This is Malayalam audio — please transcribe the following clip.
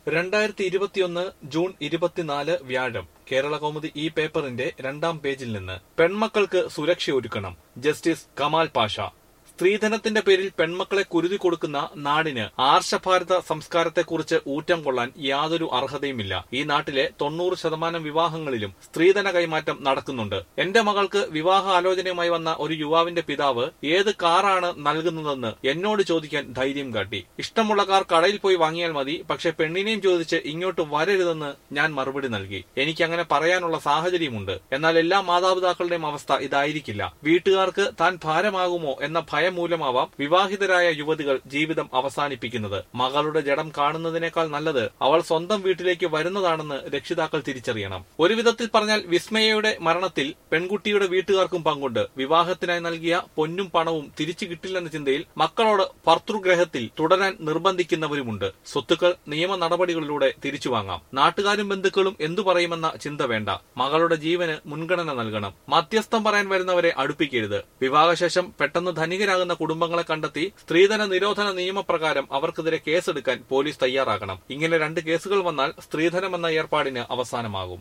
രണ്ടായിരത്തി ഇരുപത്തിയൊന്ന് ജൂൺ ഇരുപത്തിനാല് വ്യാഴം കേരള കൗമുദി ഈ പേപ്പറിന്റെ രണ്ടാം പേജിൽ നിന്ന് പെൺമക്കൾക്ക് സുരക്ഷയൊരുക്കണം ജസ്റ്റിസ് കമാൽ പാഷ സ്ത്രീധനത്തിന്റെ പേരിൽ പെൺമക്കളെ കുരുതി കൊടുക്കുന്ന നാടിന് ആർഷഭാരത സംസ്കാരത്തെക്കുറിച്ച് ഊറ്റം കൊള്ളാൻ യാതൊരു അർഹതയുമില്ല ഈ നാട്ടിലെ തൊണ്ണൂറ് ശതമാനം വിവാഹങ്ങളിലും സ്ത്രീധന കൈമാറ്റം നടക്കുന്നുണ്ട് എന്റെ മകൾക്ക് വിവാഹ ആലോചനയുമായി വന്ന ഒരു യുവാവിന്റെ പിതാവ് ഏത് കാറാണ് നൽകുന്നതെന്ന് എന്നോട് ചോദിക്കാൻ ധൈര്യം കാട്ടി ഇഷ്ടമുള്ള കാർ കടയിൽ പോയി വാങ്ങിയാൽ മതി പക്ഷെ പെണ്ണിനെയും ചോദിച്ച് ഇങ്ങോട്ട് വരരുതെന്ന് ഞാൻ മറുപടി നൽകി എനിക്ക് അങ്ങനെ പറയാനുള്ള സാഹചര്യമുണ്ട് എന്നാൽ എല്ലാ മാതാപിതാക്കളുടെയും അവസ്ഥ ഇതായിരിക്കില്ല വീട്ടുകാർക്ക് താൻ ഭാരമാകുമോ എന്ന ഭയം മൂലമാവാം വിവാഹിതരായ യുവതികൾ ജീവിതം അവസാനിപ്പിക്കുന്നത് മകളുടെ ജഡം കാണുന്നതിനേക്കാൾ നല്ലത് അവൾ സ്വന്തം വീട്ടിലേക്ക് വരുന്നതാണെന്ന് രക്ഷിതാക്കൾ തിരിച്ചറിയണം ഒരു വിധത്തിൽ പറഞ്ഞാൽ വിസ്മയയുടെ മരണത്തിൽ പെൺകുട്ടിയുടെ വീട്ടുകാർക്കും പങ്കുണ്ട് വിവാഹത്തിനായി നൽകിയ പൊന്നും പണവും തിരിച്ചു കിട്ടില്ലെന്ന ചിന്തയിൽ മക്കളോട് ഭർതൃഗ്രഹത്തിൽ തുടരാൻ നിർബന്ധിക്കുന്നവരുമുണ്ട് സ്വത്തുക്കൾ നിയമ നടപടികളിലൂടെ തിരിച്ചു വാങ്ങാം നാട്ടുകാരും ബന്ധുക്കളും എന്തു പറയുമെന്ന ചിന്ത വേണ്ട മകളുടെ ജീവന് മുൻഗണന നൽകണം മധ്യസ്ഥം പറയാൻ വരുന്നവരെ അടുപ്പിക്കരുത് വിവാഹശേഷം പെട്ടെന്ന് ധനികരാകുന്ന കുടുംബങ്ങളെ കണ്ടെത്തി സ്ത്രീധന നിരോധന നിയമപ്രകാരം അവർക്കെതിരെ കേസെടുക്കാൻ പോലീസ് തയ്യാറാകണം ഇങ്ങനെ രണ്ട് കേസുകൾ വന്നാൽ സ്ത്രീധനം എന്ന ഏർപ്പാടിന് അവസാനമാകും